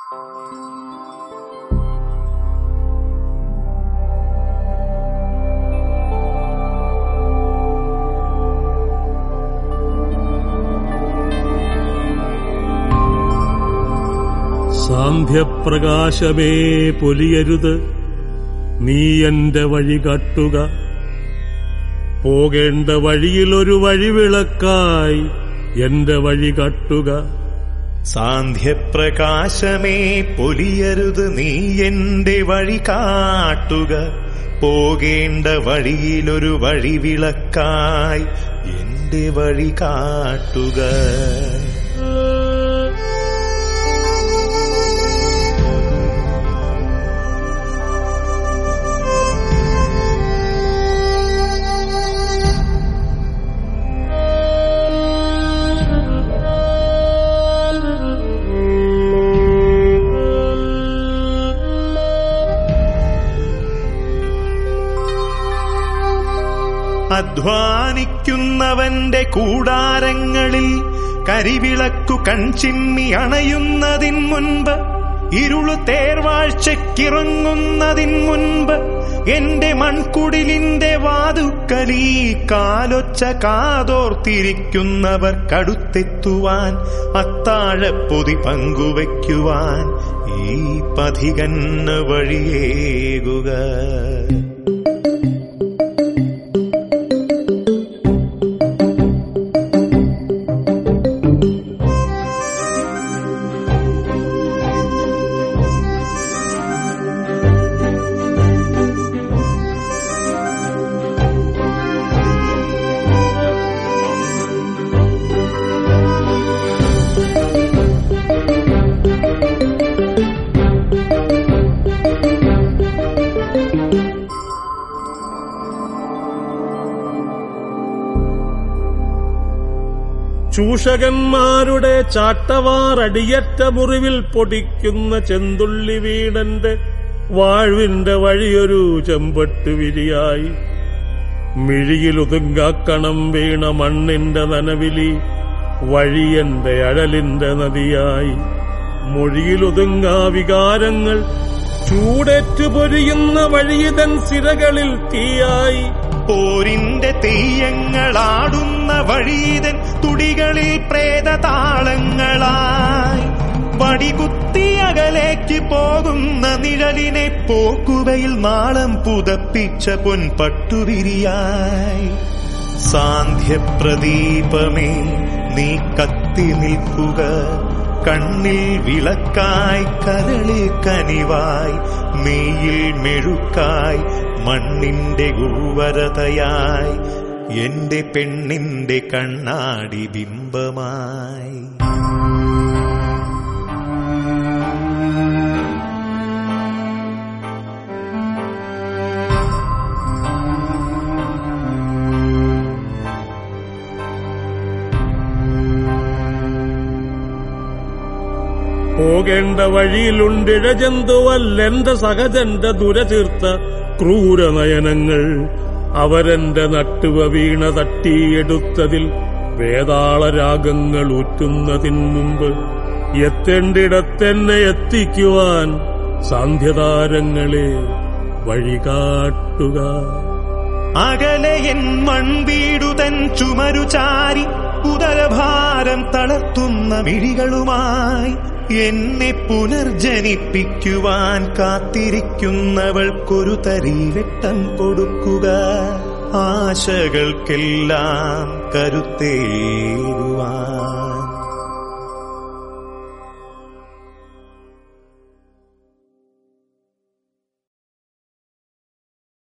സാന്ധ്യപ്രകാശമേ പൊലിയരുത് നീ എന്റെ വഴി കാട്ടുക പോകേണ്ട വഴിയിലൊരു വഴിവിളക്കായി എന്റെ വഴി കാട്ടുക സാന്ധ്യപ്രകാശമേ പൊലിയരുത് നീ എന്റെ വഴി കാട്ടുക പോകേണ്ട വഴിയിലൊരു വഴിവിളക്കായി എന്റെ വഴി കാട്ടുക അധ്വാനിക്കുന്നവന്റെ കൂടാരങ്ങളിൽ കരിവിളക്കു കൺചിമ്മി അണയുന്നതിൻ മുൻപ് ഇരുളു തേർവാഴ്ചക്കിറങ്ങുന്നതിൻ മുൻപ് എന്റെ മൺകുടിലിന്റെ വാതുക്കലീ കാലൊച്ച കാതോർത്തിരിക്കുന്നവർ കടുത്തെത്തുവാൻ അത്താഴപ്പൊതി പങ്കുവയ്ക്കുവാൻ ഈ പഥികന്ന് വഴിയേകുക ചൂഷകന്മാരുടെ ചാട്ടവാറടിയറ്റ മുറിവിൽ പൊടിക്കുന്ന ചെന്തുള്ളി വീണന്റെ വാഴ്വിന്റെ വഴിയൊരു ചെമ്പട്ട് വിരിയായി മിഴിയിലൊതുങ്ങാക്കണം വീണ മണ്ണിന്റെ നനവിലി വഴിയന്റെ അഴലിന്റെ നദിയായി മൊഴിയിലൊതുങ്ങാ വികാരങ്ങൾ ചൂടേറ്റു പൊരിയുന്ന വഴിയിതൻ സിരകളിൽ തീയായി പോരിന്റെ തെയ്യങ്ങളാടുന്ന വഴീതൻ തുടികളിൽ പ്രേതതാളങ്ങളായി വടികുത്തി അകലേക്ക് പോകുന്ന നിഴലിനെ പോക്കുവയിൽ നാളം പുതപ്പിച്ച പൊൻപട്ടുവിരിയായി സാന്ധ്യപ്രദീപമേ നീ കത്തി നിൽക്കുക കണ്ണിൽ വിളക്കായി കരളിൽ കനിവായി മെയ്യിൽ മെഴുക്കായി മണ്ണിന്റെ ഗൂവരതയായി എന്റെ പെണ്ണിന്റെ കണ്ണാടി ബിംബമായി പോകേണ്ട വഴിയിലുണ്ടിഴജന്തുവല്ലെന്റെ സഹജന്റെ ദുരചീർത്ത ക്രൂരനയനങ്ങൾ അവരെന്റെ നട്ടുവ വീണ തട്ടിയെടുത്തതിൽ വേതാളരാഗങ്ങൾ ഊറ്റുന്നതിൻ മുമ്പ് എത്തേണ്ടിടത്തെന്നെ എത്തിക്കുവാൻ സാന്ധ്യതാരങ്ങളെ വഴികാട്ടുക അകലെ എൻ മൺവീടുതൻ ചുമരു ചാരി ഉദരഭാരം തളർത്തുന്ന മിഴികളുമായി എന്നെ പുനർജനിപ്പിക്കുവാൻ കാത്തിരിക്കുന്നവൾക്കൊരു തരിവെട്ടം കൊടുക്കുക ആശകൾക്കെല്ലാം കരുത്തേരുവാൻ